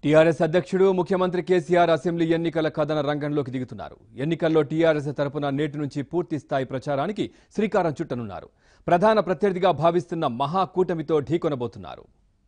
TRS అధ్యక్షుడు ముఖ్యమంత్రి KCR assembly ఎన్నికల కథన రంగంలోకి దిగుతున్నారు ఎన్నికల్లో టీఆర్ఎస్ తరపున నేటి నుంచి పూర్తి స్థాయి ప్రచారానికి శ్రీకారం చుట్టనున్నారు ప్రధాన ప్రత్యర్థిగా భావిస్తున్న మహాకూటమితో ఢీకొనబోతున్నారు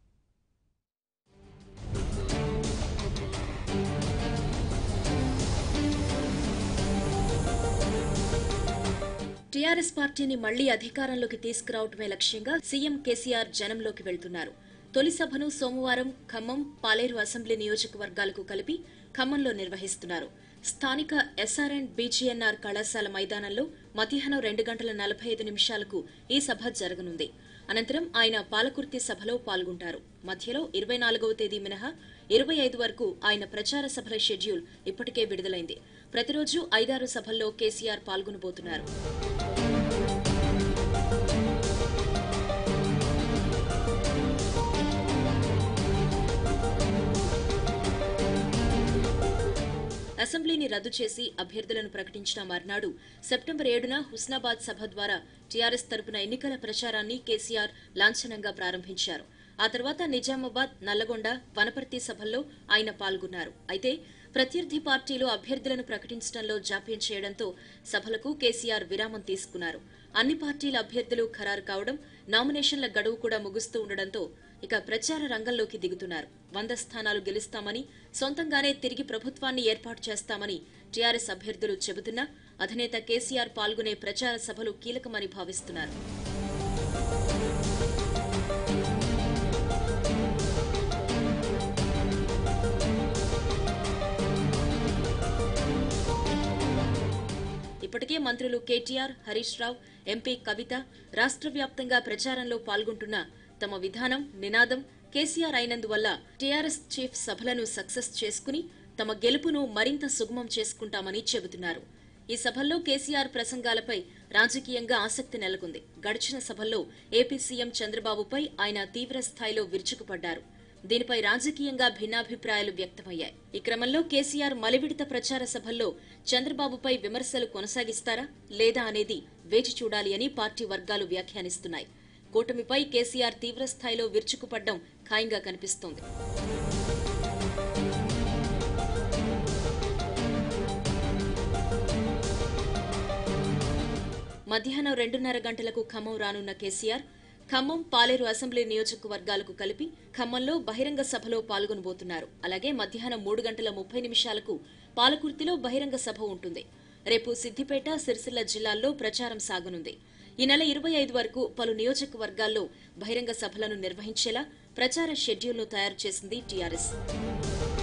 టీఆర్ఎస్ పార్టీని మళ్లీ అధికారంలోకి తీసుకురావడమే లక్ష్యంగా సీఎం కేసీఆర్ జనంలోకి వెళ్తున్నారు తొలి సభను సోమవారం ఖమ్మం పాలేరు అసెంబ్లీ నియోజకవర్గాలకు కలిపి ఖమ్మంలో నిర్వహిస్తున్నారు స్థానిక ఎస్ఆర్ఎన్ బీజీఎన్ఆర్ కళాశాల మైదానంలో మధ్యాహ్నం రెండు గంటల నలభై ఐదు నిమిషాలకు ఈ సభ జరగనుంది అనంతరం ఆయన పాలకుర్తి సభలో పాల్గొంటారు మధ్యలో ఇరవై నాలుగవ తేదీ మినహా ఇరవై ఐదు వరకు ఆయన ప్రచార సభల షెడ్యూల్ ఇప్పటికే విడుదలైంది ప్రతిరోజు ఐదారు సభల్లో కేసీఆర్ పాల్గొనబోతున్నారు అసెంబ్లీని రద్దు చేసి అభ్యర్థులను ప్రకటించిన మర్నాడు సెప్టెంబర్ ఏడున హుస్నాబాద్ సభ ద్వారా టీఆర్ఎస్ తరపున ఎన్నికల ప్రచారాన్ని కేసీఆర్ లాంఛనంగా ప్రారంభించారు ఆ తర్వాత నిజామాబాద్ నల్లగొండ వనపర్తి సభల్లో ఆయన పాల్గొన్నారు అయితే ప్రత్యర్థి పార్టీలు అభ్యర్థులను ప్రకటించడంలో జాప్యం చేయడంతో సభలకు కేసీఆర్ విరామం తీసుకున్నారు అన్ని పార్టీల అభ్యర్థులు ఖరారు కావడం నామినేషన్ల గడువు కూడా ముగుస్తూ ఉండడంతో ఇక ప్రచార రంగంలోకి దిగుతున్నారు వంద స్థానాలు గెలుస్తామని సొంతంగానే తిరిగి ప్రభుత్వాన్ని ఏర్పాటు చేస్తామని టీఆర్ఎస్ అభ్యర్థులు చెబుతున్నా అధినేత కేసీఆర్ పాల్గొనే ప్రచార సభలు కీలకమని భావిస్తున్నారు ఇప్పటికే మంత్రులు కేటీఆర్ హరీష్ రావు ఎంపీ కవిత రాష్ట్ర వ్యాప్తంగా ప్రచారంలో పాల్గొంటున్న తమ విధానం నినాదం కేసీఆర్ అయినందువల్ల టీఆర్ఎస్ చీఫ్ సభలను సక్సెస్ చేసుకుని తమ గెలుపును మరింత సుగమం చేసుకుంటామని చెబుతున్నారు ఈ సభల్లో కేసీఆర్ ప్రసంగాలపై రాజకీయంగా ఆసక్తి నెలకొంది గడిచిన సభల్లో ఏపీ సీఎం చంద్రబాబుపై ఆయన తీవ్ర స్థాయిలో విరుచుకుపడ్డారు దీనిపై రాజకీయంగా భిన్నాభిప్రాయాలు వ్యక్తమయ్యాయి ఈ క్రమంలో కేసీఆర్ మలివిడత ప్రచార సభల్లో చంద్రబాబుపై విమర్శలు కొనసాగిస్తారా లేదా అనేది వేచి చూడాలి అని పార్టీ వర్గాలు వ్యాఖ్యానిస్తున్నాయి కూటమిపై కేసీఆర్ తీవ్ర స్థాయిలో విరుచుకుపడ్డం ఖాయంగా కనిపిస్తోంది మధ్యాహ్నం రెండున్నర గంటలకు ఖమ్మం రానున్న కేసీఆర్ ఖమ్మం పాలేరు అసెంబ్లీ నియోజకవర్గాలకు కలిపి ఖమ్మంలో బహిరంగ సభలో పాల్గొనబోతున్నారు అలాగే మధ్యాహ్నం మూడు గంటల ముప్పై నిమిషాలకు పాలకుర్తిలో బహిరంగ సభ ఉంటుంది రేపు సిద్దిపేట సిరిసిల్ల జిల్లాల్లో ప్రచారం సాగనుంది ఈ నెల ఇరవై ఐదు వరకు పలు నియోజకవర్గాల్లో బహిరంగ సభలను నిర్వహించేలా ప్రచార షెడ్యూల్ను తయారు చేసింది టీఆర్ఎస్